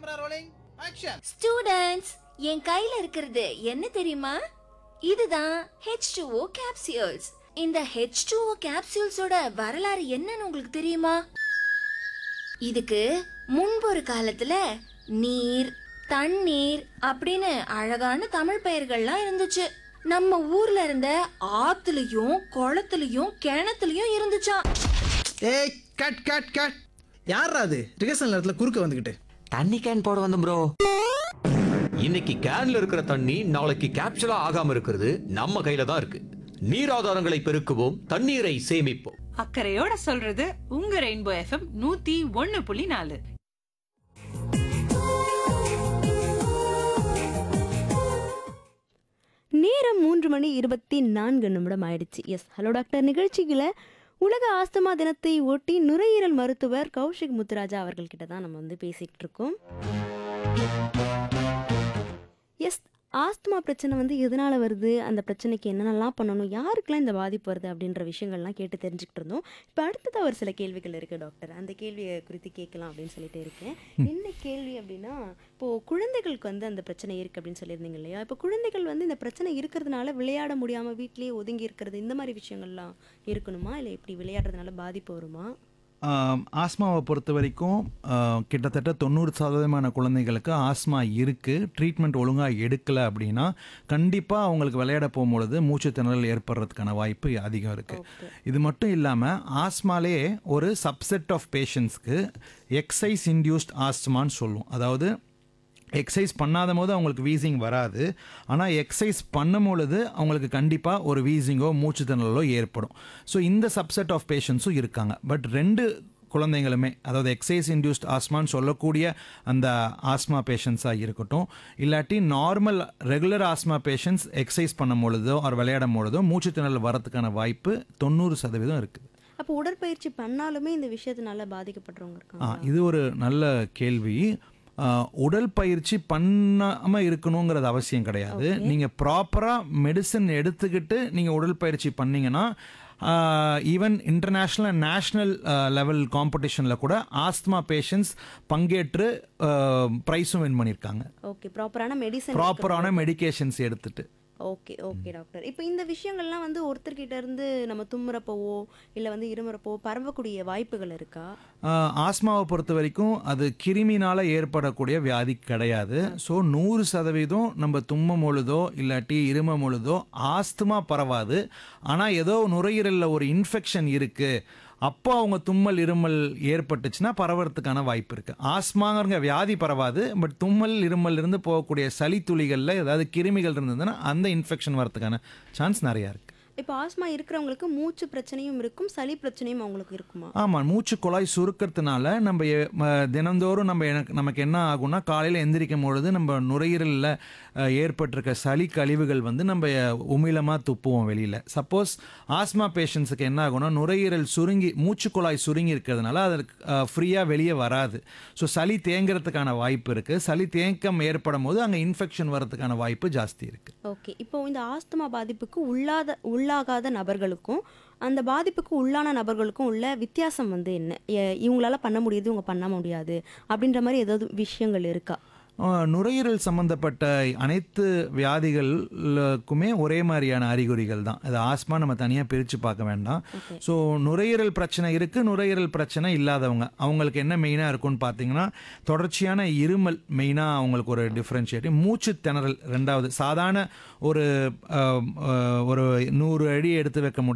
camera rolling action students என் கையில இருக்கிறது என்ன தெரியுமா இதுதான் H2O கேப்சியூல்ஸ் இந்த H2O கேப்சியூல்ஸோட வரலாறு என்னன்னு உங்களுக்கு தெரியுமா இதுக்கு முன்பு ஒரு காலத்துல நீர் தண்ணீர் அப்படின்னு அழகான தமிழ் பெயர்கள்லாம் இருந்துச்சு நம்ம ஊர்ல இருந்த ஆத்துலயும் குளத்துலயும் கிணத்துலயும் இருந்துச்சாம் ஏய் கட் கட் கட் யாரா அது ரிகர்சல் நேரத்துல குறுக்க வந்துகிட்டு தண்ணி கேன் போட வந்து ப்ரோ இன்னைக்கு கேன்ல இருக்கிற தண்ணி நாளைக்கு கேப்சூலா ஆகாம இருக்கிறது நம்ம கையில தான் இருக்கு நீர் ஆதாரங்களை பெருக்குவோம் தண்ணீரை சேமிப்போம் அக்கறையோட சொல்றது உங்க ரெயின்போ எஃப்எம் நூத்தி ஒன்னு புள்ளி நாலு நேரம் மூன்று மணி இருபத்தி நான்கு நிமிடம் ஆயிடுச்சு எஸ் ஹலோ டாக்டர் நிகழ்ச்சியில் உலக ஆஸ்துமா தினத்தை ஒட்டி நுரையீரல் மருத்துவர் கௌஷிக் முத்துராஜா அவர்கள்கிட்ட தான் நம்ம வந்து பேசிகிட்டு இருக்கோம் எஸ் ஆஸ்துமா பிரச்சனை வந்து எதனால் வருது அந்த பிரச்சனைக்கு என்னென்னலாம் பண்ணணும் யாருக்கெல்லாம் இந்த பாதிப்பு வருது அப்படின்ற விஷயங்கள்லாம் கேட்டு தெரிஞ்சுக்கிட்டு இருந்தோம் இப்போ அடுத்ததாக ஒரு சில கேள்விகள் இருக்குது டாக்டர் அந்த கேள்வியை குறித்து கேட்கலாம் அப்படின்னு சொல்லிட்டு இருக்கேன் என்ன கேள்வி அப்படின்னா இப்போது குழந்தைகளுக்கு வந்து அந்த பிரச்சனை இருக்குது அப்படின்னு சொல்லியிருந்தீங்க இல்லையா இப்போ குழந்தைகள் வந்து இந்த பிரச்சனை இருக்கிறதுனால விளையாட முடியாமல் வீட்டிலேயே ஒதுங்கி இருக்கிறது இந்த மாதிரி விஷயங்கள்லாம் இருக்கணுமா இல்லை இப்படி விளையாடுறதுனால பாதிப்பு வருமா ஆம், ஆஸ்மாவை பொறுத்த வரைக்கும் ஆ, கிட்டத்தட்ட தொண்ணூறு சதவீதமான குழந்தைகளுக்கு ஆஸ்மா இருக்குது ட்ரீட்மெண்ட் ஒழுங்காக எடுக்கலை அப்படின்னா கண்டிப்பாக அவங்களுக்கு விளையாட போகும்பொழுது மூச்சு திணறல் ஏற்படுறதுக்கான வாய்ப்பு அதிகம் இருக்குது இது மட்டும் இல்லாமல் ஆஸ்மாலே ஒரு சப்செட் ஆஃப் பேஷண்ட்ஸ்க்கு எக்ஸைஸ் இன்டியூஸ்ட் ஆஸ்மான்னு சொல்லுவோம் அதாவது எக்ஸசைஸ் பண்ணாத போது அவங்களுக்கு வீசிங் வராது ஆனால் எக்ஸசைஸ் பண்ணும் பொழுது அவங்களுக்கு கண்டிப்பாக ஒரு வீசிங்கோ மூச்சு திணறலோ ஏற்படும் ஸோ இந்த சப்செட் ஆஃப் பேஷண்ட்ஸும் இருக்காங்க பட் ரெண்டு குழந்தைங்களுமே அதாவது எக்ஸசைஸ் இன்டியூஸ்ட் ஆஸ்மான்னு சொல்லக்கூடிய அந்த ஆஸ்மா பேஷண்ட்ஸாக இருக்கட்டும் இல்லாட்டி normal regular asthma patients exercise பண்ணும் பொழுதோ அவர் விளையாடும் பொழுதோ மூச்சு திணறல் வரதுக்கான வாய்ப்பு தொண்ணூறு சதவீதம் இருக்குது அப்போ உடற்பயிற்சி பண்ணாலுமே இந்த விஷயத்தினால பாதிக்கப்படுறவங்க ஆ இருக்காங்க இது ஒரு நல்ல கேள்வி ஆ, உடல் பயிற்சி பண்ணாமல் இருக்கணுங்கிறது அவசியம் கிடையாது நீங்கள் ப்ராப்பராக மெடிசன் எடுத்துக்கிட்டு நீங்கள் உடல் பயிற்சி பண்ணீங்கன்னா even international and national level காம்படிஷனில் கூட ஆஸ்துமா பேஷண்ட்ஸ் பங்கேற்று ப்ரைஸும் வின் பண்ணியிருக்காங்க ஓகே ப்ராப்பரான மெடிசன் ப்ராப்பரான மெடிகேஷன்ஸ் எடுத்துட்டு ஓகே ஓகே டாக்டர் இப்போ இந்த விஷயங்கள்லாம் வந்து ஒருத்தர்கிட்ட இருந்து நம்ம தும்முறப்போவோ இல்லை வந்து இருமுறப்போ பரவக்கூடிய வாய்ப்புகள் இருக்கா ஆஹ் ஆஸ்மாவை பொறுத்த வரைக்கும் அது கிருமினால ஏற்படக்கூடிய வியாதி கிடையாது ஸோ நூறு சதவீதம் நம்ம தும்மும் பொழுதோ இல்லாட்டி இருமும் பொழுதோ ஆஸ்துமா பரவாது ஆனால் ஏதோ நுரையீரலில் ஒரு இன்ஃபெக்ஷன் இருக்குது அப்போ அவங்க தும்மல் இருமல் ஏற்பட்டுச்சுன்னா பரவறதுக்கான வாய்ப்பு இருக்குது ஆஸ்மாங்கிற வியாதி பரவாது பட் தும்மல் இருமல் இருந்து போகக்கூடிய சளி துளிகளில் ஏதாவது கிருமிகள் இருந்ததுன்னா அந்த இன்ஃபெக்ஷன் வரதுக்கான சான்ஸ் நிறையா இருக்குது இப்போ ஆஸ்மா இருக்கிறவங்களுக்கு மூச்சு பிரச்சனையும் இருக்கும் சளி பிரச்சனையும் அவங்களுக்கு இருக்குமா ஆமாம் மூச்சு குழாய் சுருக்கிறதுனால நம்ம எ- ம- தினந்தோறும் நம்ம எனக்கு நமக்கு என்ன ஆகும்னா காலையில் எந்திரிக்கும் பொழுது நம்ம நுரையீரலில் அஹ், ஏற்பட்டிருக்க சளி கழிவுகள் வந்து நம்ம உமிழமாக துப்புவோம் வெளியில் சப்போஸ் ஆஸ்மா பேஷண்ட்ஸுக்கு என்ன ஆகும்னா நுரையீரல் சுருங்கி மூச்சு குழாய் சுருங்கி இருக்கிறதுனால அதற்கு ஃப்ரீயாக வெளியே வராது ஸோ சளி தேங்கிறதுக்கான வாய்ப்பு இருக்குது சளி தேக்கம் ஏற்படும் போது அங்கே இன்ஃபெக்ஷன் வரதுக்கான வாய்ப்பு ஜாஸ்தி இருக்குது ஓகே இப்போ இந்த ஆஸ்துமா பாதிப்புக்கு உள்ளாத உள்ளாகாத நபர்களுக்கும் அந்த பாதிப்புக்கு உள்ளான நபர்களுக்கும் உள்ள வித்தியாசம் வந்து என்ன எ- இவங்களால பண்ண முடியுது இவங்க பண்ண முடியாது அப்படின்ற மாதிரி ஏதாவது விஷயங்கள் இருக்கா ஆஹ், நுரையீரல் சம்பந்தப்பட்ட அனைத்து வியாதிகளுக்குமே ஒரே மாதிரியான அறிகுறிகள் தான் அது ஆஸ்மா நம்ம தனியாக பிரித்து பார்க்க வேண்டாம் ஸோ நுரையீரல் பிரச்சனை இருக்குது நுரையீரல் பிரச்சனை இல்லாதவங்க அவங்களுக்கு என்ன மெயினாக இருக்கும்னு பார்த்தீங்கன்னா தொடர்ச்சியான இருமல் மெயினாக அவங்களுக்கு ஒரு டிஃப்ரென்ஷியேட்டிவ் மூச்சு திணறல் ரெண்டாவது சாதாரண ஒரு ஆஹ், ஆஹ், ஒரு நூறு அடி எடுத்து வைக்க முடியும்